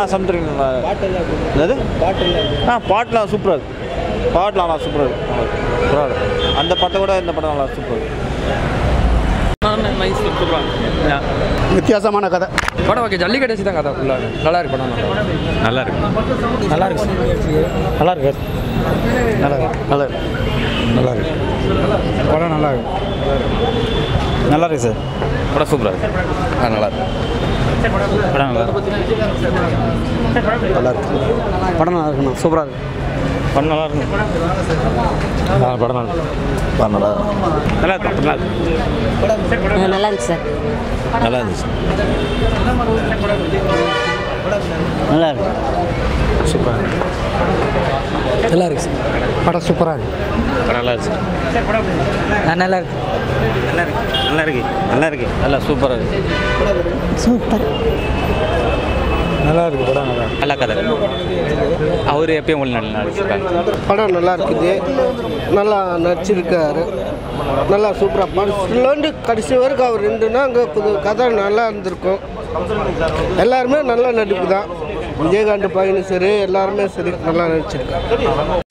something நல்லா என்னது ஆ பாட்டெலாம் சூப்பராக இருக்கு பாட்டெலாம் நல்லா சூப்பராக இருக்கு சூப்பராக இருக்கு அந்த படத்தை விட இந்த படம் நல்லா சூப்பராக இருக்கு வித்தியாசமான கதை படம் ஓகே ஜல்லிக்கட்டு வச்சு தான் கதை ஃபுல்லாக நல்லா இருக்கு படம் நல்லா இருக்கு நல்லா இருக்கு நல்லா இருக்கு நல்லா இருக்கு நல்லா இருக்கு நல்லா இருக்கு படம் நல்லா இருக்கு நல்லா இருக்கு சார் படம் சூப்பராக இருக்கு ஆ நல்லா இருக்கு படம் நல்லா இருக்கு நல்லா இருக்கு படம் நல்லா இருக்குண்ணா சூப்பராக இருக்கு படம் நல்லா இருக்கு படம் நல்லா படம் நல்லா நல்லா இருக்கு நல்லா இருக்கு நல்லா இருந்துச்சு சார் நல்லா இருந்துச்சு நல்லா இருக்கு சூப்பராக இருக்கு நல்லா இருக்கு சார் படம் சூப்பராக இருக்கு நல்லா இருக்கு நல்லா இருக்கு நல்லா இருக்கு நல்லா இருக்கு நல்லா இருக்கு நல்லா சூப்பராக இருக்கு சூப்பர் நல்லா இருக்கு படம் நல்லா இருக்கு நல்ல கதை அவர் எப்பயும் உள்ள நல்லா நடிச்சிருக்காங்க படம் நல்லா இருக்குது நல்லா நடிச்சிருக்காரு நல்லா சூப்பராக படத்துலேருந்து கடைசி வரைக்கும் அவர் ரெண்டுனா அங்கே புது கதை நல்லா இருந்திருக்கும் எல்லாருமே நல்ல நடிப்பு தான் விஜயகாந்த் பையனும் சரி எல்லாருமே சரி நல்லா நடிச்சிருக்காங்க